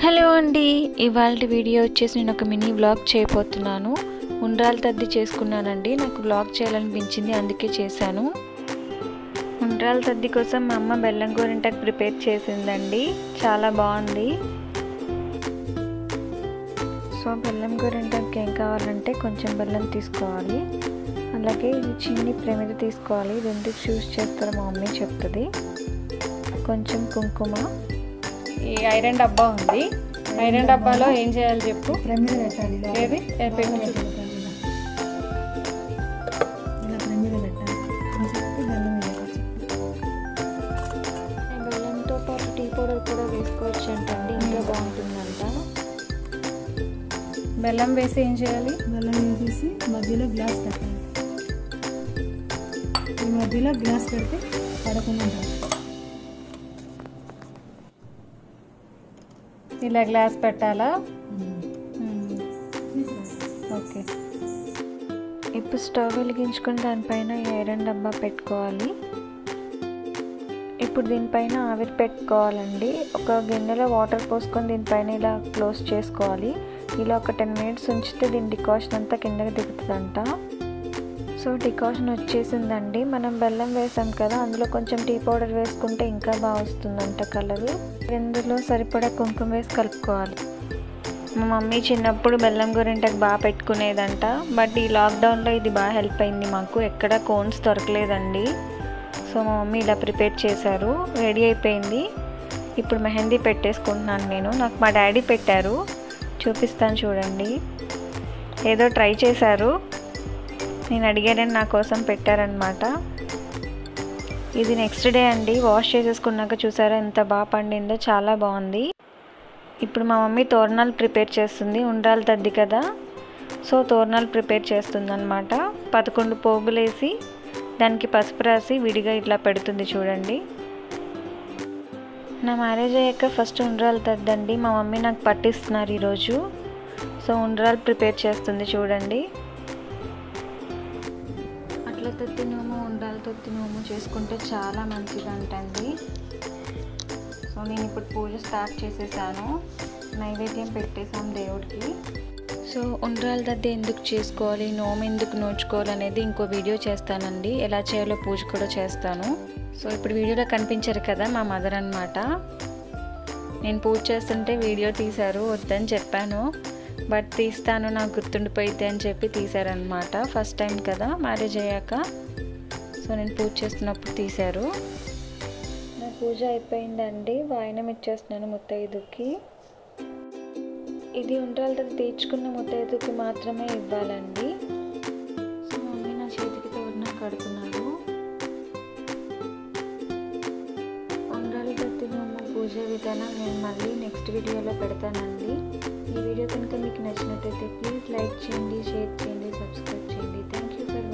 Hello అండి ఇవాళ video వచ్చేసి నేను ఒక మినీ వ్లాగ్ చేయబోతున్నాను ఉండ్రాలు తద్ది చేసుకున్నానండి నాకు వ్లాగ్ చేయాలనిపించింది అందుకే చేశాను ఉండ్రాల తద్ది కోసం మా అమ్మ బెల్లం గోరింటాకు ప్రిపేర్ చేసిందండి చాలా బాగుంది సో బెల్లం గోరింటాకు ఏం కావాలంటే కొంచెం బెల్లం తీసుకోవాలి అలాగే ఇది చిన్ని ప్రమిద తీసుకోవాలి ఇది ఎందుకు చూస్ చేస్తారో మా మమ్మీ చెప్తుంది కొంచెం కుంకుమ ఈ ఐరన్ డబ్బా ఉంది ఐరన్ డబ్బాలో ఏం చేయాలి చెప్పు ప్రమిద పెట్టాలి ఇలా. ఏది ఏ పెట్టు ఇలా పెట్టాలి ఇలా. ఇలా ప్రమిద పెట్టాలి అని చెప్పి బెల్లం వేయాలి బెల్లంతో పాటు టీ పౌడర్ కూడా వేసుకోవచ్చు అంటండి ఇంకా బాగుంటుందంట బెల్లం వేసి ఏం చేయాలి బెల్లం వేసేసి మధ్యలో గ్లాస్ పెట్టాలి ఈ మధ్యలో గ్లాస్ పెడితే పడకుండా ఉంటుంది ఇలా గ్లాస్ పెట్టాలా ఓకే ఇప్పుడు స్టవ్ వెలిగించుకొని దానిపైన ఈ ఐరన్ డబ్బా పెట్టుకోవాలి ఇప్పుడు దీనిపైన ఆవిరి పెట్టుకోవాలండి ఒక గిన్నెలో వాటర్ పోసుకొని దీనిపైన ఇలా క్లోజ్ చేసుకోవాలి ఇలా ఒక టెన్ మినిట్స్ ఉంచితే దీని డికాషన్ అంతా కిందకి దిగుతుందంట సో డికాషన్ వచ్చేసిందండి మనం బెల్లం వేసాం కదా అందులో కొంచెం టీ పౌడర్ వేసుకుంటే ఇంకా బాగా వస్తుందంట కలరు ఇందులో సరిపడా కుంకుమ వేసి కలుపుకోవాలి మా మమ్మీ చిన్నప్పుడు బెల్లం గోరింటకు బాగా పెట్టుకునేదంట బట్ ఈ లాక్డౌన్లో ఇది బాగా హెల్ప్ అయింది మాకు ఎక్కడ కోన్స్ దొరకలేదండి సో మా మమ్మీ ఇలా ప్రిపేర్ చేశారు రెడీ అయిపోయింది ఇప్పుడు మెహందీ పెట్టేసుకుంటున్నాను నేను నాకు మా డాడీ పెట్టారు చూపిస్తాను చూడండి ఏదో ట్రై చేశారు నేను అడిగానని నా కోసం పెట్టారనమాట ఇది నెక్స్ట్ డే అండి వాష్ చేసేసుకున్నాక చూసారా ఎంత బాగా పండిందో చాలా బాగుంది ఇప్పుడు మా మమ్మీ తోరణాలు ప్రిపేర్ చేస్తుంది ఉండ్రాలు తద్ది కదా సో తోరణాలు ప్రిపేర్ చేస్తుంది అనమాట పదకొండు పోగులేసి దానికి పసుపు రాసి విడిగా ఇట్లా పెడుతుంది చూడండి నా మ్యారేజ్ అయ్యాక ఫస్ట్ ఉండ్రాలు తద్దండి మా మమ్మీ నాకు పట్టిస్తున్నారు ఈరోజు సో ఉండ్రాలు ప్రిపేర్ చేస్తుంది చూడండి అట్లా తత్తి నోము ఉండాలి తత్తి నోము చేసుకుంటే చాలా మంచిదంటండి సో నేను ఇప్పుడు పూజ స్టార్ట్ చేసేసాను నైవేద్యం పెట్టేసాం దేవుడికి సో ఉండ్రాల దద్ద ఎందుకు చేసుకోవాలి నోము ఎందుకు నోచుకోవాలి అనేది ఇంకో వీడియో చేస్తానండి ఎలా చేయాలో పూజ కూడా చేస్తాను సో ఇప్పుడు వీడియోలో కనిపించారు కదా మా మదర్ అనమాట నేను పూజ చేస్తుంటే వీడియో తీశారు వద్దని చెప్పాను బట్ తీస్తాను నాకు గుర్తుండిపోయిద్ది అని చెప్పి తీశారనమాట ఫస్ట్ టైం కదా మ్యారేజ్ అయ్యాక సో నేను పూజ చేస్తున్నప్పుడు తీశారు నా పూజ అయిపోయిందండి వాయనం ఇచ్చేస్తున్నాను ముత్తైదుకి ఇది ఉండ్రాలతో తీర్చుకున్న ముత్తైదుకి మాత్రమే ఇవ్వాలండి సో మమ్మీ నా చేతికి తోరణం కడుతున్నారు ఉండ్రాలతో తినమ్మ పూజ విధానం నేను మళ్ళీ నెక్స్ట్ వీడియోలో పెడతానండి ఈ వీడియో కనుక మీకు నచ్చినట్టయితే ప్లీజ్ లైక్ చేయండి షేర్ చేయండి సబ్స్క్రైబ్ చేయండి థ్యాంక్ యూ ఫర్